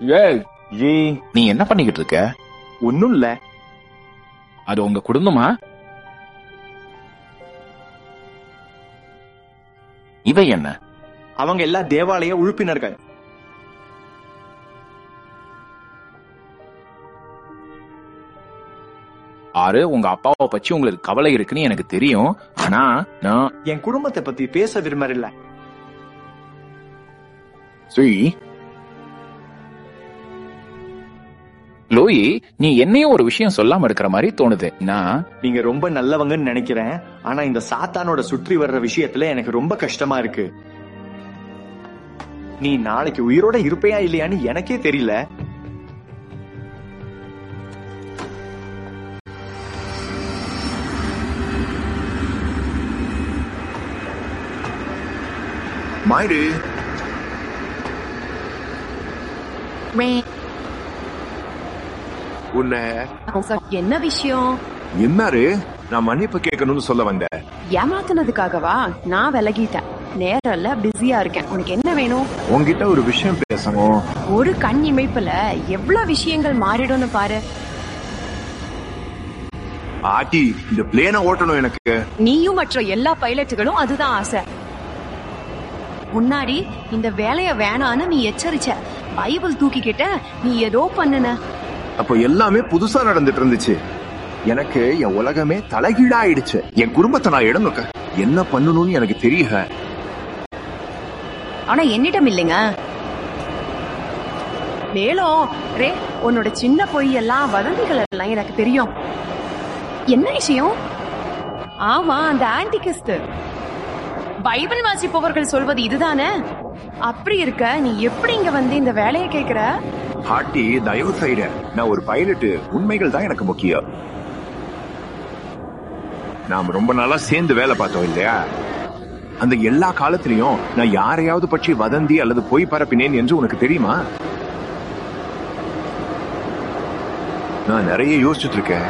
ஏய் ஏய் நீ என்ன பண்ணிக்கிட்டு இருக்க ஒன்னும் இல்ல அது உங்க குடும்பமா இவ என்ன அவங்க எல்லாம் தேவாலய உறுப்பினர்கள் ஆறு உங்க அப்பாவை பற்றி உங்களுக்கு கவலை இருக்குன்னு எனக்கு தெரியும் ஆனா நான் என் குடும்பத்தை பத்தி பேச விரும்பல ஸ்ரீ லோயி நீ என்னையும் ஒரு விஷயம் சொல்லாம இருக்கிற மாதிரி தோணுது நான் நீங்க ரொம்ப நல்லவங்கன்னு நினைக்கிறேன் ஆனா இந்த சாத்தானோட சுற்றி வர்ற விஷயத்துல எனக்கு ரொம்ப கஷ்டமா இருக்கு நீ நாளைக்கு உயிரோட இருப்பையா இல்லையான்னு எனக்கே தெரியல மாயிடு உன்னை என்ன விஷயம் என்னாரு நான் மன்னிப்பு கேட்கணும்னு சொல்ல வந்தேன் ஏமாத்துனதுக்காகவா நான் விலகிட்டேன் நேரம் இல்ல பிஸியா இருக்கேன் உனக்கு என்ன வேணும் உன்கிட்ட ஒரு விஷயம் பேசணும் ஒரு கண் இமைப்புல எவ்வளவு விஷயங்கள் மாறிடும்னு பாரு ஆட்டி இந்த பிளேனை ஓட்டணும் எனக்கு நீயும் மற்ற எல்லா பைலட்டுகளும் அதுதான் ஆசை முன்னாடி இந்த வேலைய வேணான்னு நீ எச்சரிச்ச பைபிள் தூக்கிக்கிட்ட நீ ஏதோ பண்ணுன அப்போ எல்லாமே புதுசா நடந்துட்டு இருந்துச்சு எனக்கு என் உலகமே தலைகீழா ஆயிடுச்சு என் குடும்பத்தை நான் இடம் வைக்க என்ன பண்ணணும்னு எனக்கு தெரியல ஆனா என்னிடம் இல்லைங்க மேலும் ரே உன்னோட சின்ன பொய் எல்லாம் வதந்திகள் எல்லாம் எனக்கு தெரியும் என்ன விஷயம் ஆமா அந்த ஆன்டிகிஸ்ட் பைபிள் வாசிப்பவர்கள் சொல்வது இதுதானே அப்படி இருக்க நீ எப்படி இங்க வந்து இந்த வேலையை கேக்குற ஹாட்டி தயவு செய்ய நான் ஒரு பைலட்டு உண்மைகள் தான் எனக்கு முக்கியம் நாம் ரொம்ப நாளா சேர்ந்து வேலை பார்த்தோம் இல்லையா அந்த எல்லா காலத்திலையும் நான் யாரையாவது பற்றி வதந்தி அல்லது பொய் பரப்பினேன் என்று உனக்கு தெரியுமா நான் நிறைய யோசிச்சுட்டு இருக்கேன்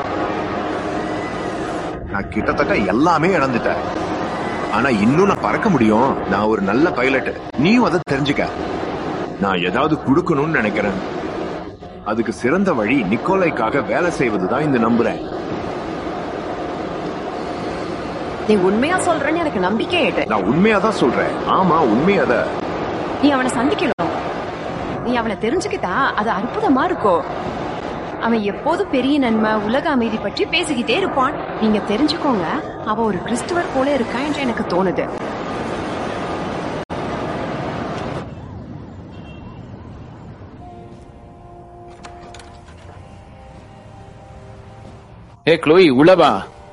நான் கிட்டத்தட்ட எல்லாமே இழந்துட்டேன் ஆனா இன்னும் நான் பறக்க முடியும் நான் ஒரு நல்ல பைலட் நீயும் அதை தெரிஞ்சுக்க நான் ஏதாவது கொடுக்கணும்னு நினைக்கிறேன் அதுக்கு சிறந்த வழி நிக்கோலைக்காக வேலை செய்வதுதான் இந்த நம்புறேன் நீ உண்மையா சொல்றேன்னு எனக்கு நம்பிக்கை ஏட்டு நான் உண்மையாதான் சொல்றேன் ஆமா உண்மையாதான் நீ அவனை சந்திக்கணும் நீ அவனை தெரிஞ்சுக்கிட்டா அது அற்புதமா இருக்கும் அவன் எப்போதும் பெரிய நன்மை உலக அமைதி பற்றி பேசிக்கிட்டே இருப்பான் நீங்க தெரிஞ்சுக்கோங்க அவன் ஒரு கிறிஸ்துவர் போல இருக்கான் என்று எனக்கு தோணுது ஏ க்ளோயி உள்ளவா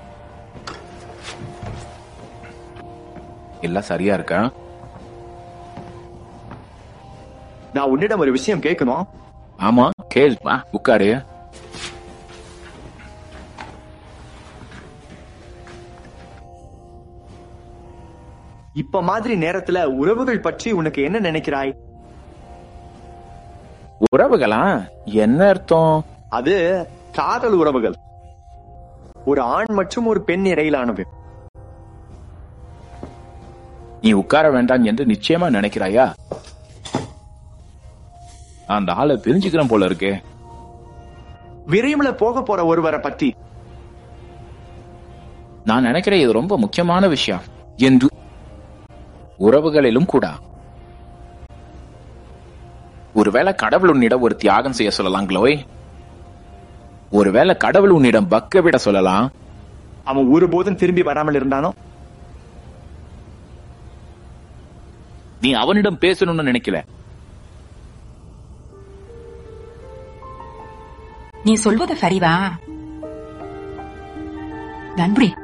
எல்லாம் சரியா இருக்கா நான் உன்னிடம் ஒரு விஷயம் கேட்கணும் ஆமா கேள் வா உட்காரு இப்ப மாதிரி நேரத்துல உறவுகள் பற்றி உனக்கு என்ன நினைக்கிறாய் உறவுகளா என்ன அர்த்தம் அது காதல் உறவுகள் ஒரு ஆண் மற்றும் ஒரு பெண் இடையிலானது நீ உட்கார வேண்டாம் என்று நிச்சயமா நினைக்கிறாயா அந்த ஆளை பிரிஞ்சுக்கிறேன் போல இருக்கே விரைவில் போக போற ஒருவரை பத்தி நான் நினைக்கிறேன் இது ரொம்ப முக்கியமான விஷயம் என்று உறவுகளிலும் கூட ஒருவேளை கடவுள் உன்னிடம் ஒரு தியாகம் செய்ய சொல்லலாம் க்ளோய் ஒருவேளை கடவுள் உன்னிடம் பக்க விட சொல்லலாம் அவன் ஒருபோதும் திரும்பி வராமல் இருந்தானோ நீ அவனிடம் பேசணும்னு நினைக்கல நீ சொல்வது சரிவா நன்றி